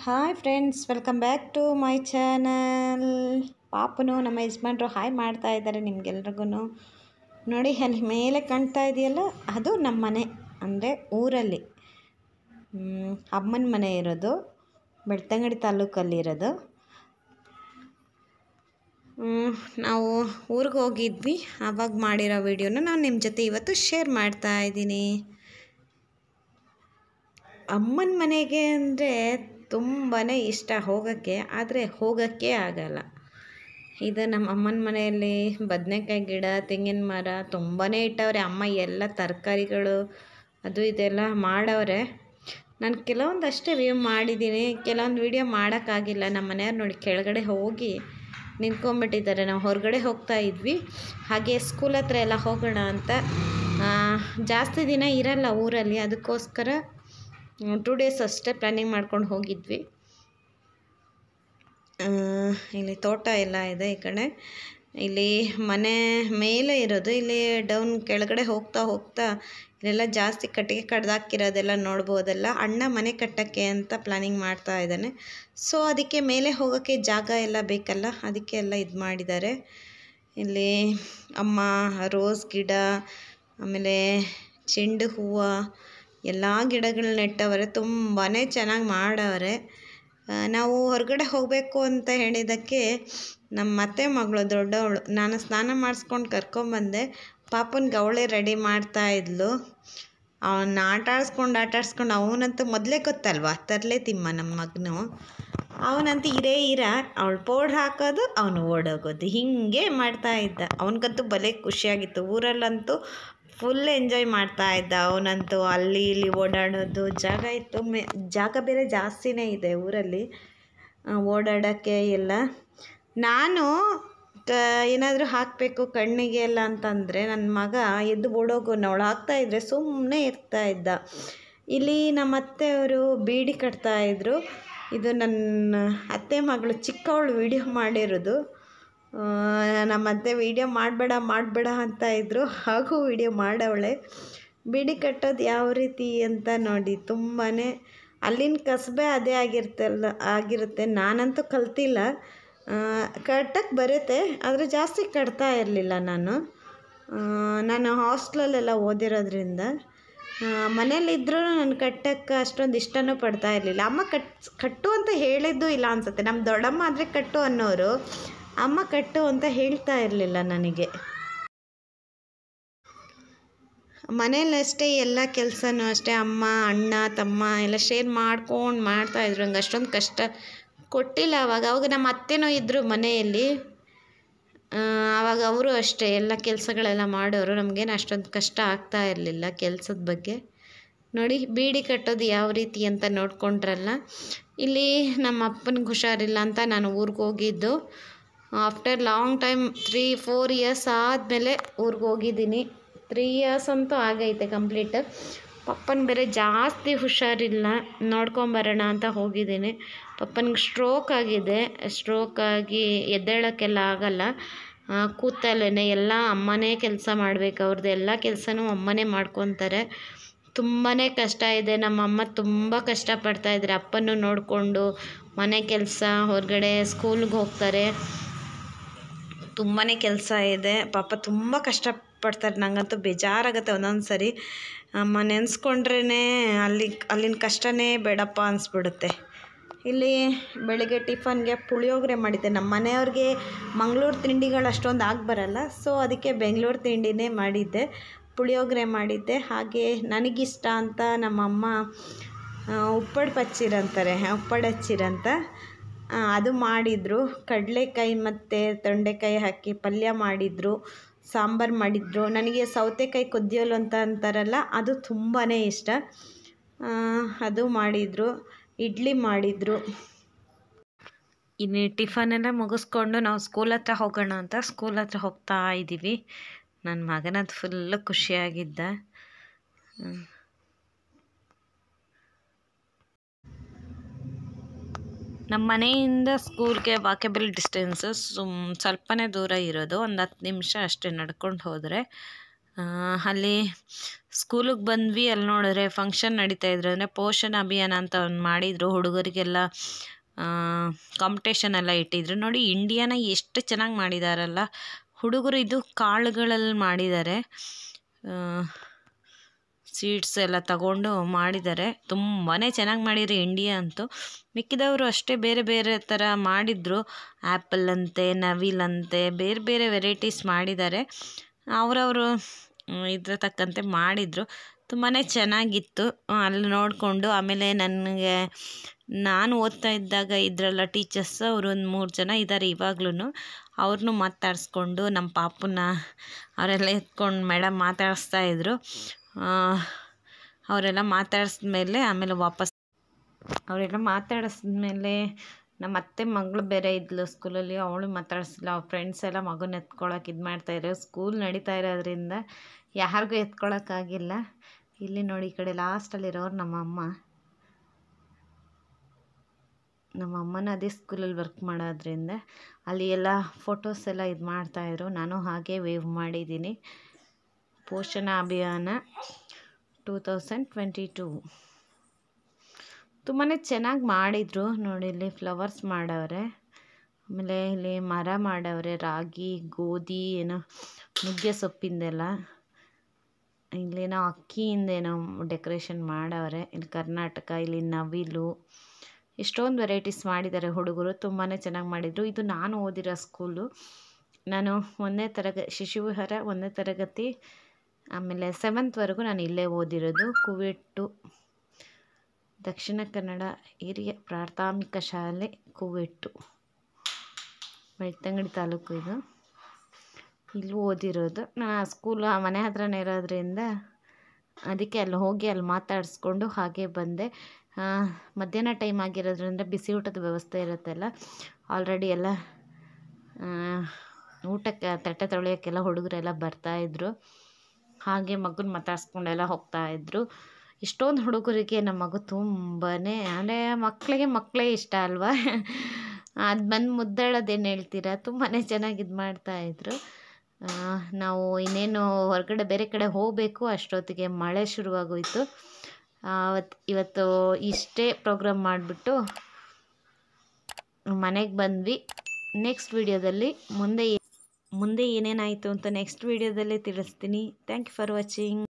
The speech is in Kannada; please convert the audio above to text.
Hi friends welcome back to my channel ಪಾಪನು ನಮ್ಮ ಯಜಮಾನ್ರು ಹಾಯ್ ಮಾಡ್ತಾ ಇದ್ದಾರೆ ನಿಮ್ಗೆಲ್ರಿಗೂ ನೋಡಿ ಅಲ್ಲಿ ಮೇಲೆ ಕಾಣ್ತಾ ಇದೆಯಲ್ಲ ಅದು ನಮ್ಮ ಮನೆ ಅಂದರೆ ಊರಲ್ಲಿ ಹ್ಮ್, ಅಮ್ಮನ ಮನೆ ಇರೋದು ಬೆಳ್ತಂಗಡಿ ತಾಲೂಕಲ್ಲಿ ಇರೋದು ಹ್ಮ್, ನಾವು ಊರಿಗೆ ಹೋಗಿದ್ವಿ ಆವಾಗ ಮಾಡಿರೋ ವಿಡಿಯೋನ ನಾನು ನಿಮ್ಮ ಜೊತೆ ಇವತ್ತು ಶೇರ್ ಮಾಡ್ತಾ ಇದ್ದೀನಿ ಅಮ್ಮನ ಮನೆಗೆ ಅಂದರೆ ತುಂಬಾ ಇಷ್ಟ ಹೋಗೋಕ್ಕೆ ಆದರೆ ಹೋಗೋಕ್ಕೆ ಆಗಲ್ಲ ಇದು ನಮ್ಮ ಅಮ್ಮನ ಮನೆಯಲ್ಲಿ ಬದನೆಕಾಯಿ ಗಿಡ ತೆಂಗಿನ ಮರ ತುಂಬಾ ಇಟ್ಟವ್ರೆ ಅಮ್ಮ ಎಲ್ಲ ತರಕಾರಿಗಳು ಅದು ಇದೆಲ್ಲ ಮಾಡವ್ರೆ ನಾನು ಕೆಲವೊಂದು ಅಷ್ಟೇ ವ್ಯೂ ಮಾಡಿದ್ದೀನಿ ಕೆಲವೊಂದು ವೀಡಿಯೋ ಮಾಡೋಕ್ಕಾಗಿಲ್ಲ ನಮ್ಮ ಮನೆಯವ್ರು ನೋಡಿ ಕೆಳಗಡೆ ಹೋಗಿ ನಿಂತ್ಕೊಂಡ್ಬಿಟ್ಟಿದ್ದಾರೆ ನಾವು ಹೊರಗಡೆ ಹೋಗ್ತಾ ಇದ್ವಿ ಹಾಗೆ ಸ್ಕೂಲ್ ಹತ್ರ ಎಲ್ಲ ಹೋಗೋಣ ಅಂತ ಆ, ಜಾಸ್ತಿ ದಿನ ಇರಲ್ಲ ಊರಲ್ಲಿ ಅದಕ್ಕೋಸ್ಕರ ಟೂ ಡೇಸ್ ಅಷ್ಟೇ ಪ್ಲ್ಯಾನಿಂಗ್ ಮಾಡ್ಕೊಂಡು ಹೋಗಿದ್ವಿ ಆ, ಇಲ್ಲಿ ತೋಟ ಎಲ್ಲ ಇದೆ ಈ ಕಡೆ ಇಲ್ಲಿ ಮನೆ ಮೇಲೆ ಇರೋದು ಇಲ್ಲಿ ಡೌನ್ ಕೆಳಗಡೆ ಹೋಗ್ತಾ ಹೋಗ್ತಾ ಇಲ್ಲೆಲ್ಲ ಜಾಸ್ತಿ ಕಟ್ಟಿಗೆ ಕಡ್ದಾಕಿರೋದೆಲ್ಲ ನೋಡ್ಬೋದಲ್ಲ ಅಣ್ಣ ಮನೆ ಕಟ್ಟೋಕ್ಕೆ ಅಂತ ಪ್ಲ್ಯಾನಿಂಗ್ ಮಾಡ್ತಾ ಇದ್ದಾನೆ ಸೊ ಅದಕ್ಕೆ ಮೇಲೆ ಹೋಗೋಕ್ಕೆ ಜಾಗ ಎಲ್ಲ ಬೇಕಲ್ಲ ಅದಕ್ಕೆ ಎಲ್ಲ ಇದು ಮಾಡಿದ್ದಾರೆ ಇಲ್ಲಿ ಅಮ್ಮ ರೋಸ್ ಗಿಡ ಆಮೇಲೆ ಚೆಂಡು ಹೂವು ಎಲ್ಲ ಗಿಡಗಳು ನೆಟ್ಟವರೆ ತುಂಬಾ ಚೆನ್ನಾಗಿ ಮಾಡವ್ರೆ ಆ, ನಾವು ಹೊರಗಡೆ ಹೋಗಬೇಕು ಅಂತ ಹೇಳಿದ್ದಕ್ಕೆ ನಮ್ಮ ಅತ್ತೆ ಮಗಳು ದೊಡ್ಡವಳು ನಾನು ಸ್ನಾನ ಮಾಡಿಸ್ಕೊಂಡು ಕರ್ಕೊಂಬಂದೆ ಪಾಪನಿಗೆ ಅವಳೇ ರೆಡಿ ಮಾಡ್ತಾ ಇದ್ಲು ಅವನ್ನ ಆಟ ಆಡಿಸ್ಕೊಂಡು ಆಟ ಆಡಿಸ್ಕೊಂಡು ಅವನಂತೂ ಮೊದಲೇ ಗೊತ್ತಲ್ವಾ ತರಲೆ ತಿಮ್ಮ ನಮ್ಮ ಮಗನು ಅವನಂತೂ ಇರೇ ಇರ ಅವಳು ಪೌಡ್ರ್ ಹಾಕೋದು ಅವನು ಓಡೋಗೋದು ಹೀಗೆ ಮಾಡ್ತಾ ಇದ್ದ ಅವನಿಗಂತೂ ಭಲೇ ಖುಷಿಯಾಗಿತ್ತು ಊರಲ್ಲಂತೂ ಫುಲ್ ಎಂಜಾಯ್ ಮಾಡ್ತಾ ಇದ್ದ ಅವನಂತೂ ಅಲ್ಲಿ ಇಲ್ಲಿ ಓಡಾಡೋದು ಜಾಗ ಇತ್ತು ಮೇ ಜಾಗ ಬೇರೆ ಜಾಸ್ತಿನೇ ಇದೆ ಊರಲ್ಲಿ ಆ, ಓಡಾಡೋಕ್ಕೆ ಎಲ್ಲ ನಾನು ಕ ಏನಾದರೂ ಹಾಕಬೇಕು ಕಣ್ಣಿಗೆ ಎಲ್ಲ ಅಂತಂದರೆ ನನ್ನ ಮಗ ಎದ್ದು ಓಡೋಗೋನು ಅವಳು ಹಾಕ್ತಾಯಿದ್ರೆ ಸುಮ್ಮನೆ ಇರ್ತಾ ಇದ್ದ ಇಲ್ಲಿ ನಮ್ಮ ಅತ್ತೆಯವರು ಬೀಡಿ ಕಟ್ತಾಯಿದ್ರು ಇದು ನನ್ನ ಅತ್ತೆ ಮಗಳು ಚಿಕ್ಕವಳು ವಿಡಿಯೋ ಮಾಡಿರೋದು ಆ, ನಮ್ಮ ಅತ್ತೆ ವೀಡಿಯೋ ಮಾಡಬೇಡ ಮಾಡಬೇಡ ಅಂತ ಇದ್ದರು ಹಾಗೂ ವೀಡಿಯೋ ಮಾಡವಳೆ ಬೀಡಿ ಕಟ್ಟೋದು ಯಾವ ರೀತಿ ಅಂತ ನೋಡಿ ತುಂಬಾ ಅಲ್ಲಿನ ಕಸಬೆ ಅದೇ ಆಗಿರ್ತಲ್ಲ ಆಗಿರುತ್ತೆ ನಾನಂತೂ ಕಲ್ತಿಲ್ಲ ಕಟ್ಟಕ್ಕೆ ಬರುತ್ತೆ ಆದರೆ ಜಾಸ್ತಿ ಕಟ್ತಾ ಇರಲಿಲ್ಲ ನಾನು ಆ, ನಾನು ಹಾಸ್ಟ್ಲಲ್ಲೆಲ್ಲ ಓದಿರೋದ್ರಿಂದ ಮನೇಲಿದ್ದರೂ ನಾನು ಕಟ್ಟಕ್ಕೆ ಅಷ್ಟೊಂದು ಇಷ್ಟನೂ ಪಡ್ತಾ ಇರಲಿಲ್ಲ ಅಮ್ಮ ಕಟ್ ಕಟ್ಟು ಅಂತ ಹೇಳಿದ್ದು ಇಲ್ಲ ಅನ್ಸುತ್ತೆ ನಮ್ಮ ದೊಡ್ಡಮ್ಮ ಆದರೆ ಕಟ್ಟು ಅನ್ನೋರು ಅಮ್ಮ ಕಟ್ಟು ಅಂತ ಹೇಳ್ತಾ ಇರಲಿಲ್ಲ ನನಗೆ ಮನೇಲಷ್ಟೇ ಎಲ್ಲ ಕೆಲಸನೂ ಅಷ್ಟೇ ಅಮ್ಮ ಅಣ್ಣ ತಮ್ಮ ಎಲ್ಲ ಶೇರ್ ಮಾಡ್ಕೊಂಡು ಮಾಡ್ತಾಯಿದ್ರು ಹಂಗೆ ಅಷ್ಟೊಂದು ಕಷ್ಟ ಕೊಟ್ಟಿಲ್ಲ ಅವಾಗ ಅವಾಗ ನಮ್ಮ ಅತ್ತೆನೂ ಇದ್ದರು ಮನೆಯಲ್ಲಿ ಆ, ಆವಾಗ ಅವರು ಅಷ್ಟೇ ಎಲ್ಲ ಕೆಲಸಗಳೆಲ್ಲ ಮಾಡೋರು ನಮಗೇನು ಅಷ್ಟೊಂದು ಕಷ್ಟ ಆಗ್ತಾ ಇರಲಿಲ್ಲ ಕೆಲಸದ ಬಗ್ಗೆ ನೋಡಿ ಬೀಡಿ ಕಟ್ಟೋದು ಯಾವ ರೀತಿ ಅಂತ ನೋಡ್ಕೊಂಡ್ರಲ್ಲ ಇಲ್ಲಿ ನಮ್ಮ ಅಪ್ಪನಿಗೆ ಹುಷಾರಿಲ್ಲ ಅಂತ ನಾನು ಊರಿಗೆ ಹೋಗಿದ್ದು after long time three four years ಆದಮೇಲೆ ಊರಿಗೆ ಹೋಗಿದ್ದೀನಿ ತ್ರೀ ಇಯರ್ಸ್ ಅಂತೂ ಆಗೈತೆ ಕಂಪ್ಲೀಟ್ ಪಪ್ಪನ ಬೇರೆ ಜಾಸ್ತಿ ಹುಷಾರಿಲ್ಲ ನೋಡ್ಕೊಂಬರೋಣ ಅಂತ ಹೋಗಿದ್ದೀನಿ ಪಪ್ಪನಿಗೆ ಸ್ಟ್ರೋಕ್ ಆಗಿದೆ ಸ್ಟ್ರೋಕ್ ಆಗಿ ಎದ್ದೇಳೋಕ್ಕೆಲ್ಲ ಆಗಲ್ಲ ಆ, ಕೂತಲ್ಲೇ ಎಲ್ಲ ಅಮ್ಮನೇ ಕೆಲಸ ಮಾಡಬೇಕು ಅವ್ರದ್ದು ಎಲ್ಲ ಕೆಲಸನೂ ಅಮ್ಮನೇ ಮಾಡ್ಕೊತಾರೆ ತುಂಬಾ ಕಷ್ಟ ಇದೆ ನಮ್ಮ ಅಮ್ಮ ತುಂಬ ಕಷ್ಟಪಡ್ತಾ ಇದ್ದಾರೆ ಅಪ್ಪನ್ನು ನೋಡಿಕೊಂಡು ಮನೆ ಕೆಲಸ ಹೊರಗಡೆ ಸ್ಕೂಲ್ಗೆ ಹೋಗ್ತಾರೆ ತುಂಬಾ ಕೆಲಸ ಇದೆ ಪಾಪ ತುಂಬ ಕಷ್ಟಪಡ್ತಾರೆ ನನಗಂತೂ ಬೇಜಾರಾಗುತ್ತೆ ಒಂದೊಂದು ಸರಿ ಅಮ್ಮ ನೆನೆಸ್ಕೊಂಡ್ರೇ ಅಲ್ಲಿ ಅಲ್ಲಿನ ಕಷ್ಟನೇ ಬೇಡಪ್ಪ ಅನಿಸ್ಬಿಡುತ್ತೆ ಇಲ್ಲಿ ಬೆಳಿಗ್ಗೆ ಟಿಫನ್ಗೆ ಪುಳಿಯೋಗರೆ ಮಾಡಿದ್ದೆ ನಮ್ಮ ಮನೆಯವ್ರಿಗೆ ಮಂಗಳೂರು ತಿಂಡಿಗಳು ಅಷ್ಟೊಂದು ಆಗಿ ಬರಲ್ಲ ಸೊ ಅದಕ್ಕೆ ಬೆಂಗಳೂರು ತಿಂಡಿನೇ ಮಾಡಿದ್ದೆ ಪುಳಿಯೋಗರೆ ಮಾಡಿದ್ದೆ ಹಾಗೆ ನನಗಿಷ್ಟ ಅಂತ ನಮ್ಮಮ್ಮ ಆ, ಉಪ್ಪಡು ಪಚ್ಚಿರಂತಾರೆ ಉಪ್ಪಡು ಹಚ್ಚಿರಂತ ಆ, ಅದು ಮಾಡಿದರು ಕಡಲೆಕಾಯಿ ಮತ್ತು ತೊಂಡೆಕಾಯಿ ಹಾಕಿ ಪಲ್ಯ ಮಾಡಿದರು ಸಾಂಬಾರು ಮಾಡಿದರು ನನಗೆ ಸೌತೆಕಾಯಿ ಕೊದ್ಯೋಲು ಅಂತ ಅಂತಾರಲ್ಲ ಅದು ತುಂಬಾ ಇಷ್ಟ ಆ, ಅದು ಮಾಡಿದರು ಇಡ್ಲಿ ಮಾಡಿದರು ಇನ್ನು ಟಿಫನ್ ಎಲ್ಲ ಮುಗಿಸ್ಕೊಂಡು ನಾವು ಸ್ಕೂಲ್ ಹತ್ರ ಹೋಗೋಣ ಅಂತ ಸ್ಕೂಲ್ ಹತ್ರ ಹೋಗ್ತಾ ಇದ್ದೀವಿ ನನ್ನ ಮಗನದು ಫುಲ್ಲು ಖುಷಿಯಾಗಿದ್ದ ಹ್ಮ್. ನಮ್ಮ ಮನೆಯಿಂದ ಸ್ಕೂಲ್ಗೆ ವಾಕೇಬಲ್ ಡಿಸ್ಟೆನ್ಸು ಸುಮ್ ಸ್ವಲ್ಪನೇ ದೂರ ಇರೋದು ಒಂದು ಹತ್ತು ನಿಮಿಷ ಅಷ್ಟೇ ನಡ್ಕೊಂಡು ಹೋದರೆ ಅಲ್ಲಿ ಸ್ಕೂಲಿಗೆ ಬಂದ್ವಿ ಅಲ್ಲಿ ನೋಡಿದ್ರೆ ಫಂಕ್ಷನ್ ನಡೀತಾ ಇದ್ರು ಅಂದರೆ ಪೋಷಣ ಅಭಿಯಾನ ಅಂತ ಒಂದು ಮಾಡಿದರು ಹುಡುಗರಿಗೆಲ್ಲ ಕಾಂಪಿಟೇಷನ್ ಎಲ್ಲ ಇಟ್ಟಿದ್ರು ನೋಡಿ ಇಂಡಿಯಾನ ಎಷ್ಟು ಚೆನ್ನಾಗಿ ಮಾಡಿದಾರಲ್ಲ ಹುಡುಗರು ಇದು ಕಾಳುಗಳಲ್ಲಿ ಮಾಡಿದ್ದಾರೆ ಸೀಡ್ಸ್ ಎಲ್ಲ ತಗೊಂಡು ಮಾಡಿದ್ದಾರೆ ತುಂಬಾ ಚೆನ್ನಾಗಿ ಮಾಡಿದ್ರು ಇಂಡಿಯಾ ಅಂತೂ ಮಿಕ್ಕಿದವರು ಅಷ್ಟೇ ಬೇರೆ ಬೇರೆ ಥರ ಮಾಡಿದರು ಆ್ಯಪಲ್ ಅಂತೆ ನವಿಲಂತೆ ಬೇರೆ ಬೇರೆ ವೆರೈಟೀಸ್ ಮಾಡಿದ್ದಾರೆ ಅವರವರು ಇದ್ರ ತಕ್ಕಂತೆ ಮಾಡಿದರು ತುಂಬಾ ಚೆನ್ನಾಗಿತ್ತು ಅಲ್ಲಿ ನೋಡಿಕೊಂಡು ಆಮೇಲೆ ನನಗೆ ನಾನು ಓದ್ತಾ ಇದ್ದಾಗ ಇದ್ರಲ್ಲ ಟೀಚರ್ಸ್ ಅವರು ಒಂದು ಮೂರು ಜನ ಇದ್ದಾರೆ ಇವಾಗ್ಲೂ ಅವ್ರನ್ನೂ ಮಾತಾಡಿಸ್ಕೊಂಡು ನಮ್ಮ ಪಾಪುನ ಅವರೆಲ್ಲ ಎತ್ಕೊಂಡು ಮೇಡಮ್ ಮಾತಾಡಿಸ್ತಾ ಇದ್ರು ಅವರೆಲ್ಲ ಮಾತಾಡಿಸ್ಮೇಲೆ ಆಮೇಲೆ ವಾಪಸ್ ಅವರೆಲ್ಲ ಮಾತಾಡಿಸ್ಮೇಲೆ ನಮ್ಮ ಅತ್ತೆ ಮಗಳು ಬೇರೆ ಇದ್ಲು ಸ್ಕೂಲಲ್ಲಿ ಅವಳು ಮಾತಾಡಿಸಿಲ್ಲ ಅವ್ರ ಫ್ರೆಂಡ್ಸ್ ಎಲ್ಲ ಮಗನ ಎತ್ಕೊಳಕ್ಕೆ ಇದು ಮಾಡ್ತಾಯಿದ್ರು ಸ್ಕೂಲ್ ನಡೀತಾ ಇರೋದ್ರಿಂದ ಯಾರಿಗೂ ಎತ್ಕೊಳಕ್ಕಾಗಿಲ್ಲ ಇಲ್ಲಿ ನೋಡಿ ಈ ಕಡೆ ಲಾಸ್ಟಲ್ಲಿರೋರು ನಮ್ಮ ಅಮ್ಮ ನಮ್ಮ ಅಮ್ಮನ ಅದೇ ಸ್ಕೂಲಲ್ಲಿ ವರ್ಕ್ ಮಾಡೋದ್ರಿಂದ ಅಲ್ಲಿ ಎಲ್ಲ ಫೋಟೋಸ್ ಎಲ್ಲ ಇದು ಮಾಡ್ತಾಯಿದ್ರು ನಾನು ಹಾಗೆ ವೇವ್ ಮಾಡಿದ್ದೀನಿ ಪೋಷಣ ಅಭಿಯಾನ ಟೂ ತೌಸಂಡ್ ಟ್ವೆಂಟಿ ಟೂ ತುಂಬಾ ಚೆನ್ನಾಗಿ ಮಾಡಿದರು ನೋಡಿ ಇಲ್ಲಿ ಫ್ಲವರ್ಸ್ ಮಾಡವ್ರೆ ಆಮೇಲೆ ಇಲ್ಲಿ ಮರ ಮಾಡವ್ರೆ ರಾಗಿ ಗೋಧಿ ಏನೋ ನುಗ್ಗೆ ಸೊಪ್ಪಿಂದೆಲ್ಲ ಇಲ್ಲೇನೋ ಅಕ್ಕಿಯಿಂದೇನೋ ಡೆಕೋರೇಷನ್ ಮಾಡವ್ರೆ ಇಲ್ಲಿ ಕರ್ನಾಟಕ ಇಲ್ಲಿ ನವಿಲು ಎಷ್ಟೊಂದು ವೆರೈಟೀಸ್ ಮಾಡಿದ್ದಾರೆ ಹುಡುಗರು ತುಂಬಾ ಚೆನ್ನಾಗಿ ಮಾಡಿದರು ಇದು ನಾನು ಓದಿರೋ ಸ್ಕೂಲು ನಾನು ಒಂದನೇ ತರಗ ಶಿಶುವಿಹಾರ ಒಂದನೇ ತರಗತಿ ಆಮೇಲೆ ಸೆವೆಂತ್ವರೆಗೂ ನಾನು ಇಲ್ಲೇ ಓದಿರೋದು ಕುವೆಟ್ಟು ದಕ್ಷಿಣ ಕನ್ನಡ ಹಿರಿಯ ಪ್ರಾಥಮಿಕ ಶಾಲೆ ಕುವೆಟ್ಟು ಬೆಳ್ತಂಗಡಿ ತಾಲೂಕು ಇದು ಇಲ್ಲಿ ಓದಿರೋದು ನಾನು ಆ ಸ್ಕೂಲ್ ಆ ಮನೆ ಹತ್ರನೇ ಇರೋದ್ರಿಂದ ಅದಕ್ಕೆ ಅಲ್ಲಿ ಹೋಗಿ ಅಲ್ಲಿ ಮಾತಾಡಿಸ್ಕೊಂಡು ಹಾಗೆ ಬಂದೆ ಮಧ್ಯಾಹ್ನ ಟೈಮ್ ಆಗಿರೋದ್ರಿಂದ ಬಿಸಿ ಊಟದ ವ್ಯವಸ್ಥೆ ಇರುತ್ತಲ್ಲ ಆಲ್ರೆಡಿ ಎಲ್ಲ ಊಟಕ್ಕೆ ತಟ್ಟೆ ತೊಳೆಯೋಕ್ಕೆಲ್ಲ ಹುಡುಗರೆಲ್ಲ ಬರ್ತಾಯಿದ್ರು ಹಾಗೆ ಮಗನ ಮಾತಾಡ್ಸ್ಕೊಂಡೆಲ್ಲ ಹೋಗ್ತಾಯಿದ್ರು ಇಷ್ಟೊಂದು ಹುಡುಗರಿಗೆ ನಮ್ಮ ಮಗು ತುಂಬಾ ಅಂದರೆ ಮಕ್ಕಳಿಗೆ ಮಕ್ಕಳೇ ಇಷ್ಟ ಅಲ್ವಾ ಅದು ಬಂದು ಮುದ್ದಾಡೋದೇನು ಹೇಳ್ತೀರಾ ತುಂಬಾ ಚೆನ್ನಾಗಿ ಇದು ಮಾಡ್ತಾಯಿದ್ರು ನಾವು ಇನ್ನೇನು ಹೊರಗಡೆ ಬೇರೆ ಕಡೆ ಹೋಗಬೇಕು ಅಷ್ಟೊತ್ತಿಗೆ ಮಳೆ ಶುರುವಾಗೋಯಿತು ಅವತ್ತು ಇವತ್ತು ಇಷ್ಟೇ ಪ್ರೋಗ್ರಾಮ್ ಮಾಡಿಬಿಟ್ಟು ಮನೆಗೆ ಬಂದ್ವಿ ನೆಕ್ಸ್ಟ್ ವೀಡಿಯೋದಲ್ಲಿ ಮುಂದೆ ಮುಂದೆ ಏನೇನಾಯಿತು ಅಂತ ನೆಕ್ಸ್ಟ್ ವೀಡಿಯೋದಲ್ಲೇ ತಿಳಿಸ್ತೀನಿ ಥ್ಯಾಂಕ್ ಯು ಫಾರ್ ವಾಚಿಂಗ್